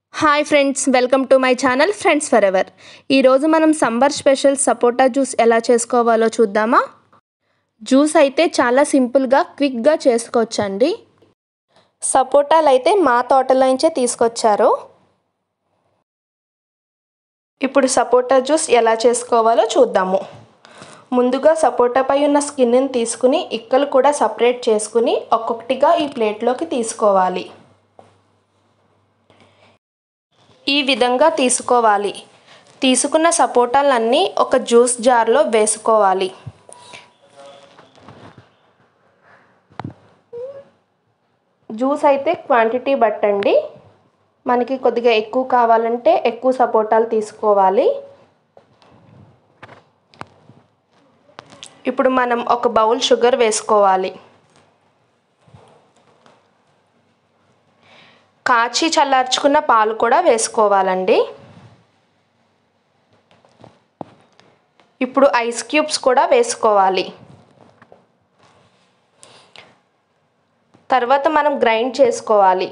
hi friends welcome to my channel friends forever ఎవర్ ఈరోజు మనం సమ్మర్ స్పెషల్ సపోటా juice ఎలా చేసుకోవాలో చూద్దామా జ్యూస్ అయితే చాలా సింపుల్గా క్విక్గా చేసుకోవచ్చండి సపోటాలు అయితే మా తోటలో నుంచే తీసుకొచ్చారు ఇప్పుడు సపోటా జ్యూస్ ఎలా చేసుకోవాలో చూద్దాము ముందుగా సపోటాపై ఉన్న స్కిన్ని తీసుకుని ఇక్కలు కూడా సపరేట్ చేసుకుని ఒక్కొక్కటిగా ఈ ప్లేట్లోకి తీసుకోవాలి ఈ విధంగా తీసుకోవాలి తీసుకున్న సపోటాలన్నీ ఒక జ్యూస్ జార్లో వేసుకోవాలి జ్యూస్ అయితే క్వాంటిటీ బట్టండి మనకి కొద్దిగా ఎక్కువ కావాలంటే ఎక్కువ సపోటాలు తీసుకోవాలి ఇప్పుడు మనం ఒక బౌల్ షుగర్ వేసుకోవాలి కాచి చల్లార్చుకున్న పాలు కూడా వేసుకోవాలండి ఇప్పుడు ఐస్ క్యూబ్స్ కూడా వేసుకోవాలి తర్వాత మనం గ్రైండ్ చేసుకోవాలి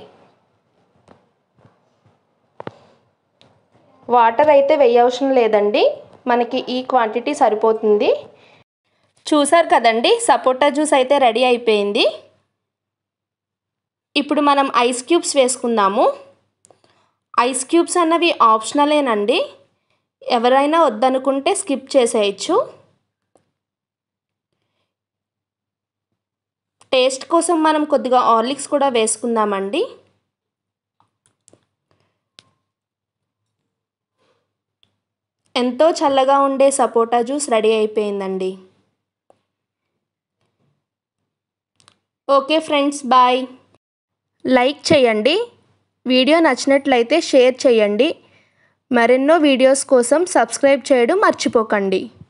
వాటర్ అయితే వేయవసరం లేదండి మనకి ఈ క్వాంటిటీ సరిపోతుంది చూసారు కదండి సపోటా జ్యూస్ అయితే రెడీ అయిపోయింది ఇప్పుడు మనం ఐస్ క్యూబ్స్ వేసుకుందాము ఐస్ క్యూబ్స్ అన్నవి ఆప్షనలేనండి ఎవరైనా వద్దనుకుంటే స్కిప్ చేసేయచ్చు టేస్ట్ కోసం మనం కొద్దిగా ఆర్లిక్స్ కూడా వేసుకుందామండి ఎంతో చల్లగా ఉండే సపోటా జ్యూస్ రెడీ అయిపోయిందండి ఓకే ఫ్రెండ్స్ బాయ్ లైక్ చేయండి వీడియో నచ్చినట్లయితే షేర్ చేయండి మరెన్నో వీడియోస్ కోసం సబ్స్క్రైబ్ చేయడం మర్చిపోకండి